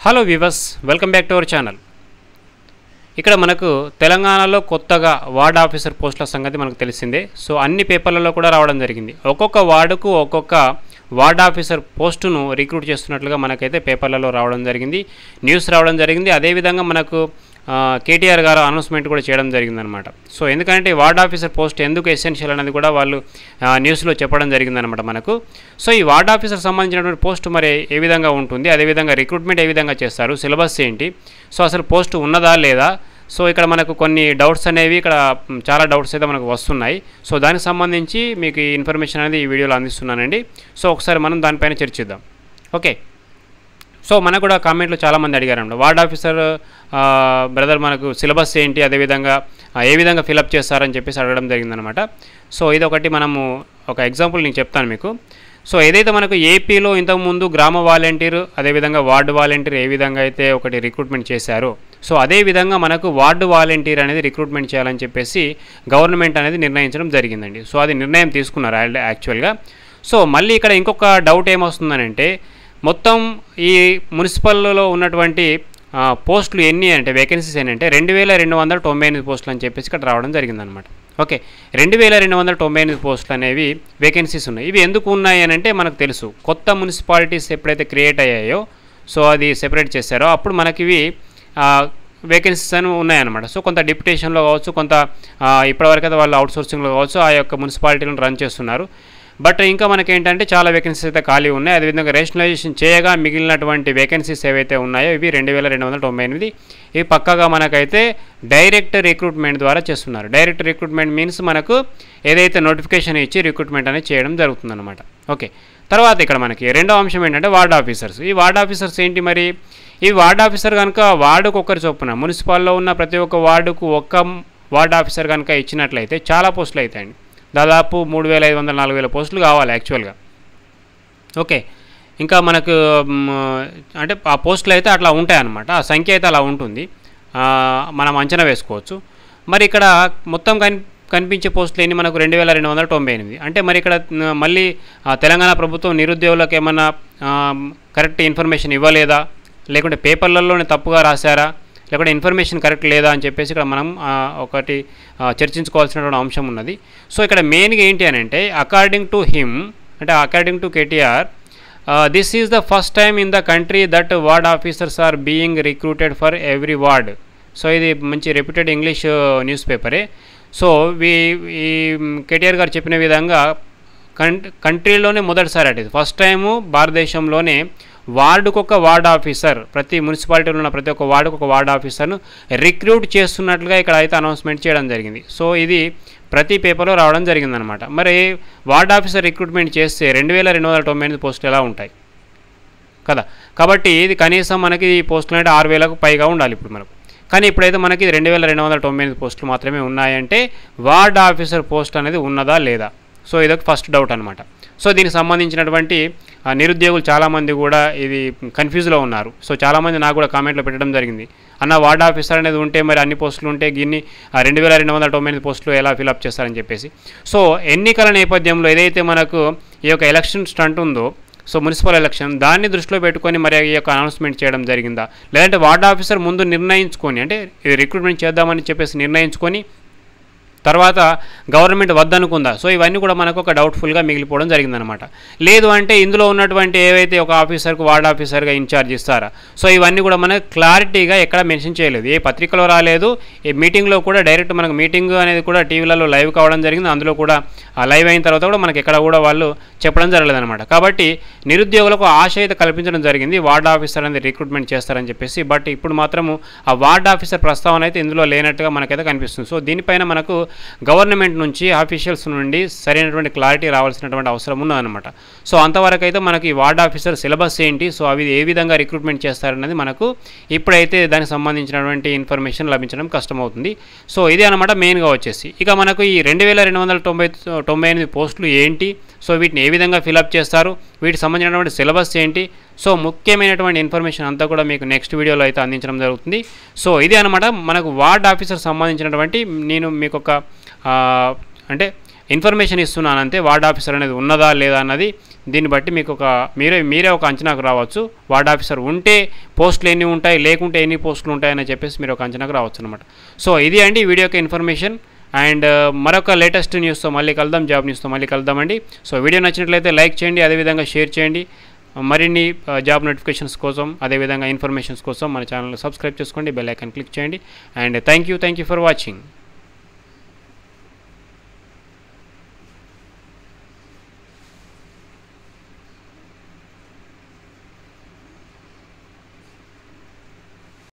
hello viewers welcome back to our channel ఇక్కడ మనకు తెలంగాణలో కొత్తగా వార్డ్ ఆఫీసర్ పోస్టుల సంగతి మనకు తెలిసిందే సో అన్ని పేపర్లలో కూడా రావడం జరిగింది ఒక్కొక్క వార్డుకు ఒక్కొక్క వార్డ్ ఆఫీసర్ పోస్టును రిక్రూట్ చేస్తున్నట్లుగా మనకైతే పేపర్లలో రావడం జరిగింది న్యూస్ రావడం జరిగింది అదేవిధంగా మనకు ఆ, కేటీఆర్ గారు అనౌన్స్మెంట్ కూడా చేయడం జరిగిందనమాట సో ఎందుకంటే ఈ వార్డ్ ఆఫీసర్ పోస్ట్ ఎందుకు ఎసెన్షియల్ అనేది కూడా వాళ్ళు ఆ, న్యూస్లో చెప్పడం జరిగిందనమాట మనకు సో ఈ వార్డ్ ఆఫీసర్ సంబంధించినటువంటి పోస్ట్ మరి ఏ విధంగా ఉంటుంది అదేవిధంగా రిక్రూట్మెంట్ ఏ విధంగా చేస్తారు సిలబస్ ఏంటి సో అసలు పోస్ట్ ఉన్నదా లేదా సో ఇక్కడ మనకు కొన్ని డౌట్స్ అనేవి ఇక్కడ మ్, చాలా డౌట్స్ అయితే మనకు వస్తున్నాయి సో దానికి సంబంధించి మీకు ఈ ఇన్ఫర్మేషన్ అనేది ఈ వీడియోలో అందిస్తున్నానండి సో ఒకసారి మనం దానిపైన చర్చిద్దాం ఓకే సో మనకు కూడా కామెంట్లో చాలామంది అడిగారండి వార్డ్ ఆఫీసర్ బ్రదర్ మనకు సిలబస్ ఏంటి అదేవిధంగా ఆ, ఏ విధంగా ఫిలప్ చేస్తారని చెప్పేసి అడగడం జరిగిందనమాట సో ఇది ఒకటి మనము ఒక ఎగ్జాంపుల్ నేను చెప్తాను మీకు సో ఏదైతే మనకు ఏపీలో ఇంతకుముందు గ్రామ వాలంటీర్ అదేవిధంగా వార్డు వాలంటీర్ ఏ విధంగా అయితే ఒకటి రిక్రూట్మెంట్ చేశారో సో అదే విధంగా మనకు వార్డు వాలంటీర్ అనేది రిక్రూట్మెంట్ చేయాలని చెప్పేసి గవర్నమెంట్ అనేది నిర్ణయించడం జరిగిందండి సో అది నిర్ణయం తీసుకున్నారు యాక్చువల్గా యాక్చువల్గా సో మళ్ళీ ఇక్కడ ఇంకొక డౌట్ ఏమొస్తుందనంటే మొత్తం ఈ మున్సిపల్లో ఉన్నటువంటి ఆ, పోస్టులు ఎన్ని అంటే వేకెన్సీస్ ఎన్ని అంటే రెండు వేల రెండు వందల తొంభై ఎనిమిది పోస్టులు అని చెప్పేసి ఇక్కడ రావడం జరిగిందనమాట ఓకే రెండు వేల రెండు వందల తొంభై ఎనిమిది పోస్టులు అనేవి వేకెన్సీస్ ఉన్నాయి ఇవి ఎందుకు ఉన్నాయి అని అంటే మనకు తెలుసు కొత్త మున్సిపాలిటీస్ ఎప్పుడైతే క్రియేట్ అయ్యాయో సో అది సెపరేట్ చేశారో అప్పుడు మనకి ఇవి వేకెన్సీస్ అని ఉన్నాయన్నమాట సో కొంత డిప్యుటేషన్లో కావచ్చు కొంత ఆ, ఇప్పటివరకు అయితే వాళ్ళు అవుట్ సోర్సింగ్లో కావచ్చు ఆ యొక్క మున్సిపాలిటీలను రన్ చేస్తున్నారు బట్ ఇంకా మనకేంటంటే చాలా వేకెన్సీస్ అయితే ఖాళీ ఉన్నాయి అదేవిధంగా రేషనలైజేషన్ చేయగా మిగిలినటువంటి వేకెన్సీస్ ఏవైతే ఉన్నాయో ఇవి రెండు వేల రెండు వందల తొంభై ఎనిమిది ఇవి పక్కాగా మనకైతే డైరెక్ట్ రిక్రూట్మెంట్ ద్వారా చేస్తున్నారు డైరెక్ట్ రిక్రూట్మెంట్ మీన్స్ మనకు ఏదైతే నోటిఫికేషన్ ఇచ్చి రిక్రూట్మెంట్ అనేది చేయడం జరుగుతుందన్నమాట ఓకే తర్వాత ఇక్కడ మనకి రెండో అంశం ఏంటంటే వార్డ్ ఆఫీసర్స్ ఈ వార్డ్ ఆఫీసర్స్ ఏంటి మరి ఈ వార్డ్ ఆఫీసర్ కనుక వార్డుకు ఒకరి చొప్పున మున్సిపాల్లో ఉన్న ప్రతి ఒక్క వార్డుకు ఒక్క వార్డ్ ఆఫీసర్ కనుక ఇచ్చినట్లయితే చాలా పోస్టులు అవుతాయండి దాదాపు మూడు వేల ఐదు వందల నాలుగు వేల పోస్టులు కావాలి యాక్చువల్గా ఓకే ఇంకా మనకు మ్, అంటే ఆ పోస్టులు అయితే అట్లా ఉంటాయన్నమాట ఆ సంఖ్య అయితే అలా ఉంటుంది ఆ, మనం అంచనా వేసుకోవచ్చు మరి ఇక్కడ మొత్తం కని కనిపించే పోస్టులు ఎన్ని మనకు రెండు వేల రెండు వందల తొంభై ఎనిమిది అంటే మరి ఇక్కడ న- మళ్ళీ ఆ, తెలంగాణ ప్రభుత్వం నిరుద్యోగులకు ఏమన్నా కరెక్ట్ ఇన్ఫర్మేషన్ ఇవ్వలేదా లేకుంటే పేపర్లలోనే తప్పుగా రాశారా లేకుంటే ఇన్ఫర్మేషన్ కరెక్ట్ లేదా అని చెప్పేసి ఇక్కడ మనం ఆ, ఒకటి ఆ, చర్చించుకోవాల్సినటువంటి అంశం ఉన్నది సో ఇక్కడ మెయిన్గా ఏంటి అని అంటే అకార్డింగ్ టు హిమ్ అంటే according to KTR this is the first time in the country that ward officers are being recruited for every ward so ఇది మంచి రెప్యూటెడ్ ఇంగ్లీష్ న్యూస్ పేపరే సో వీ ఈ కేటీఆర్ గారు చెప్పిన విధంగా కం కంట్రీలోనే మొదటిసారి అంటే ఫస్ట్ టైము భారతదేశంలోనే వార్డుకు ఒక వార్డ్ ఆఫీసర్ ప్రతి మున్సిపాలిటీలో ఉన్న ప్రతి ఒక్క వార్డుకు ఒక వార్డ్ ఆఫీసర్ను రిక్రూట్ చేస్తున్నట్లుగా ఇక్కడ అయితే అనౌన్స్మెంట్ చేయడం జరిగింది సో ఇది ప్రతి పేపర్లో రావడం జరిగిందనమాట మరి వార్డ్ ఆఫీసర్ రిక్రూట్మెంట్ చేస్తే రెండు వేల రెండు వందల తొంభై ఎనిమిది పోస్టులు ఎలా ఉంటాయి కదా కాబట్టి ఇది కనీసం మనకి ఈ పోస్టులు అంటే ఆరు వేలకు పైగా ఉండాలి ఇప్పుడు మనకు కానీ ఇప్పుడైతే మనకి రెండు వేల రెండు వందల తొంభై ఎనిమిది పోస్టులు మాత్రమే ఉన్నాయంటే వార్డ్ ఆఫీసర్ పోస్ట్ అనేది ఉన్నదా లేదా సో ఇదొక ఫస్ట్ డౌట్ అనమాట సో దీనికి సంబంధించినటువంటి ఆ, నిరుద్యోగులు చాలామంది కూడా ఇది కన్ఫ్యూజ్లో ఉన్నారు సో చాలామంది నాకు కూడా కామెంట్లో పెట్టడం జరిగింది అన్న వార్డ్ ఆఫీసర్ అనేది ఉంటే మరి అన్ని పోస్టులు ఉంటే గిన్ని రెండు వేల రెండు వందల తొంభై ఎనిమిది పోస్టులు ఎలా ఫిలప్ చేస్తారని చెప్పేసి సో ఎన్నికల నేపథ్యంలో ఏదైతే మనకు ఈ యొక్క ఎలక్షన్ స్టంట్ ఉందో సో మున్సిపల్ ఎలక్షన్ దాన్ని దృష్టిలో పెట్టుకొని మరి ఈ యొక్క అనౌన్స్మెంట్ చేయడం జరిగిందా లేదంటే వార్డ్ ఆఫీసర్ ముందు నిర్ణయించుకొని అంటే ఇది రిక్రూట్మెంట్ చేద్దామని చెప్పేసి నిర్ణయించుకొని తర్వాత గవర్నమెంట్ వద్దనుకుందా సో ఇవన్నీ కూడా మనకు ఒక డౌట్ఫుల్గా మిగిలిపోవడం జరిగిందనమాట లేదు అంటే ఇందులో ఉన్నటువంటి ఏవైతే ఒక ఆఫీసర్కు వార్డ్ ఆఫీసర్గా ఇన్ఛార్జ్ ఇస్తారా సో ఇవన్నీ కూడా మనకు క్లారిటీగా ఎక్కడ మెన్షన్ చేయలేదు ఏ పత్రికలో రాలేదు ఏ మీటింగ్లో కూడా డైరెక్ట్ మనకు మీటింగ్ అనేది కూడా టీవీలలో లైవ్ కావడం జరిగింది అందులో కూడా ఆ లైవ్ అయిన తర్వాత కూడా మనకి ఎక్కడ కూడా వాళ్ళు చెప్పడం జరగలేదన్నమాట కాబట్టి నిరుద్యోగులకు ఆశ అయితే కల్పించడం జరిగింది వార్డ్ ఆఫీసర్ అనేది రిక్రూట్మెంట్ చేస్తారని చెప్పేసి బట్ ఇప్పుడు మాత్రము ఆ వార్డ్ ఆఫీసర్ ప్రస్తావన అయితే ఇందులో లేనట్టుగా మనకైతే కనిపిస్తుంది సో దీనిపైన మనకు గవర్నమెంట్ నుంచి ఆఫీషియల్స్ నుండి సరైనటువంటి క్లారిటీ రావాల్సినటువంటి అవసరం ఉన్నదన్నమాట సో అంతవరకు అయితే మనకి ఈ వార్డ్ ఆఫీసర్ సిలబస్ ఏంటి సో అవి ఏ విధంగా రిక్రూట్మెంట్ చేస్తారన్నది మనకు ఇప్పుడైతే దానికి సంబంధించినటువంటి ఇన్ఫర్మేషన్ లభించడం కష్టమవుతుంది సో ఇది అనమాట మెయిన్గా వచ్చేసి ఇక మనకు ఈ రెండు వేల రెండు వందల తొంభై తొంభై ఎనిమిది పోస్టులు ఏంటి సో వీటిని ఏ విధంగా ఫిలప్ చేస్తారు వీటికి సంబంధించినటువంటి సిలబస్ ఏంటి సో ముఖ్యమైనటువంటి ఇన్ఫర్మేషన్ అంతా కూడా మీకు నెక్స్ట్ వీడియోలో అయితే అందించడం జరుగుతుంది సో ఇది అనమాట మనకు వార్డ్ ఆఫీసర్ సంబంధించినటువంటి నేను మీకు ఒక ఆ, అంటే ఇన్ఫర్మేషన్ ఇస్తున్నాను అంతే వార్డ్ ఆఫీసర్ అనేది ఉన్నదా లేదా అన్నది దీన్ని బట్టి మీకు ఒక మీరే మీరే ఒక అంచనాకు రావచ్చు వార్డ్ ఆఫీసర్ ఉంటే పోస్టులు ఎన్ని ఉంటాయి లేకుంటే ఎన్ని పోస్టులు ఉంటాయని చెప్పేసి మీరు ఒక అంచనాకు రావచ్చు అనమాట సో ఇది అండి ఈ వీడియో యొక్క ఇన్ఫర్మేషన్ అండ్ మరొక లేటెస్ట్ న్యూస్తో మళ్ళీ కలుద్దాం జాబ్ న్యూస్తో మళ్ళీ కలుద్దామండి సో వీడియో నచ్చినట్లయితే లైక్ చేయండి అదేవిధంగా షేర్ చేయండి మరిన్ని ఆ, జాబ్ నోటిఫికేషన్స్ కోసం అదేవిధంగా ఇన్ఫర్మేషన్స్ కోసం మన ఛానల్ సబ్స్క్రైబ్ చేసుకోండి బెల్ ఐకాన్ క్లిక్ చేయండి and thank you thank you for watching